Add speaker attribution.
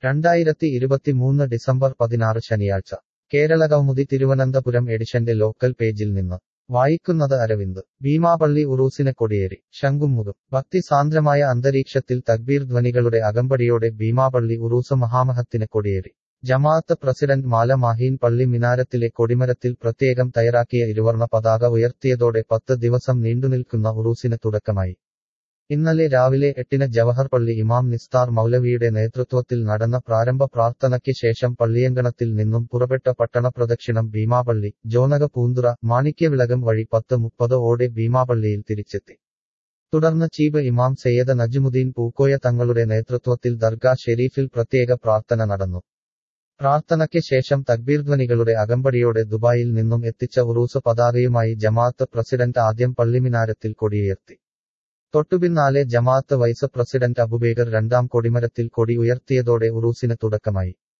Speaker 1: രണ്ടായിരത്തി ഇരുപത്തിമൂന്ന് ഡിസംബർ പതിനാറ് ശനിയാഴ്ച കേരളകൗമുദി തിരുവനന്തപുരം എഡിഷന്റെ ലോക്കൽ പേജിൽ നിന്ന് വായിക്കുന്നത് അരവിന്ദ് ഭീമാപള്ളി ഉറൂസിന് കൊടിയേറി ശംഖുമുഖം ഭക്തിസാന്ദ്രമായ അന്തരീക്ഷത്തിൽ തക്ബീർ ധ്വനികളുടെ അകമ്പടിയോടെ ഭീമാപള്ളി ഉറൂസ് മഹാമഹത്തിന് കൊടിയേറി ജമാഅത്ത് പ്രസിഡന്റ് മാല മാഹീൻ പള്ളി മിനാരത്തിലെ കൊടിമരത്തിൽ പ്രത്യേകം തയ്യാറാക്കിയ ഇരുവർണ പതാക ഉയർത്തിയതോടെ പത്ത് ദിവസം നീണ്ടുനിൽക്കുന്ന ഉറൂസിന് തുടക്കമായി ഇന്നലെ രാവിലെ എട്ടിന് ജവഹർ പള്ളി ഇമാം നിസ്താർ മൗലവിയുടെ നേതൃത്വത്തിൽ നടന്ന പ്രാരംഭ പ്രാർത്ഥനയ്ക്ക് ശേഷം പള്ളിയങ്കണത്തിൽ നിന്നും പുറപ്പെട്ട പട്ടണപ്രദക്ഷിണം ഭീമാപള്ളി ജോനക പൂന്തുറ മാണിക്യവിളകം വഴി പത്ത് മുപ്പത് ഓടെ ഭീമാപള്ളിയിൽ തിരിച്ചെത്തി തുടർന്ന് ചീഫ് ഇമാം സയ്യദ് നജ്മുദ്ദീൻ പൂക്കോയ തങ്ങളുടെ നേതൃത്വത്തിൽ ദർഗാ ഷെരീഫിൽ പ്രത്യേക പ്രാർത്ഥന നടന്നു പ്രാർത്ഥനയ്ക്ക് ശേഷം തക്ബീർധ്വനികളുടെ അകമ്പടിയോടെ ദുബായിൽ നിന്നും എത്തിച്ച ഉറൂസ് പതാകയുമായി ജമാഅത്ത് പ്രസിഡന്റ് ആദ്യം പള്ളിമിനാരത്തിൽ കൊടിയുയർത്തി തൊട്ടുപിന്നാലെ ജമാഅത്ത് വൈസ് പ്രസിഡന്റ് അബുബേക്കർ രണ്ടാം കൊടിമരത്തിൽ കൊടി ഉയർത്തിയതോടെ ഉറൂസിന് തുടക്കമായി